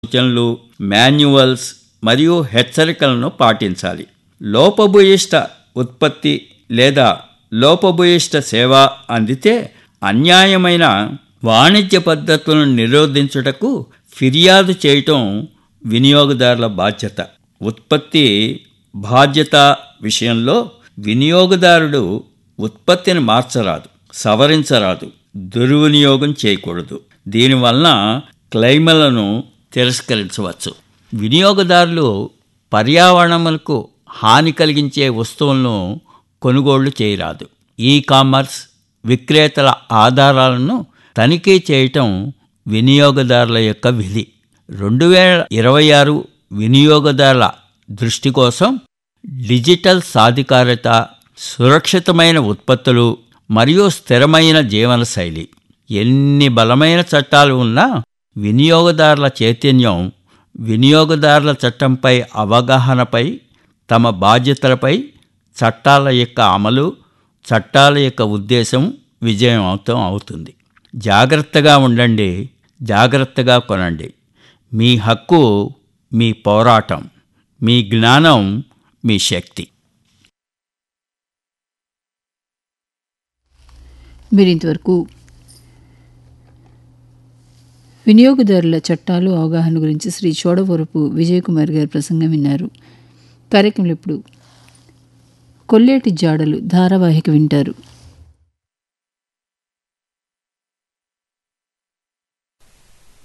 సూచనలు మాన్యువల్స్ మరియు హెచ్చరికలను పాటించాలి లోపభూయిష్ట ఉత్పత్తి లేదా లోపభూయిష్ట సేవ అందితే అన్యాయమైన వాణిజ్య పద్ధతులను నిరోధించుటకు ఫిర్యాదు చేయటం వినియోగదారుల బాధ్యత ఉత్పత్తి బాధ్యత విషయంలో వినియోగదారుడు ఉత్పత్తిని మార్చరాదు సవరించరాదు దుర్వినియోగం చేయకూడదు దీనివలన క్లెయిమ్లను తిరస్కరించవచ్చు వినియోగదారులు పర్యావరణములకు హాని కలిగించే వస్తువులను కొనుగోళ్లు చేయరాదు ఈ కామర్స్ విక్రేతల ఆధారాలను తనిఖీ చేయటం వినియోగదారుల యొక్క విధి రెండు వేల ఇరవై ఆరు వినియోగదారుల దృష్టి కోసం డిజిటల్ సాధికారత సురక్షితమైన ఉత్పత్తులు మరియు స్థిరమైన జీవనశైలి ఎన్ని బలమైన చట్టాలు ఉన్నా వినియోగదారుల చైతన్యం వినియోగదారుల చట్టంపై అవగాహనపై తమ బాధ్యతలపై చట్టాల యొక్క అమలు చట్టాల యొక్క ఉద్దేశం విజయవంతం అవుతుంది జాగ్రత్తగా ఉండండి జాగ్రత్తగా కొనండి మీ హక్కు మీ పోరాటం మీ జ్ఞానం మీ శక్తి మీరు ఇంతవరకు వినియోగదారుల చట్టాలు అవగాహన గురించి శ్రీ చోడవరపు విజయ్ కుమార్ గారి ప్రసంగం విన్నారు కార్యక్రమంలో ఇప్పుడు కొల్లేటి జాడలు ధారావాహిక వింటారు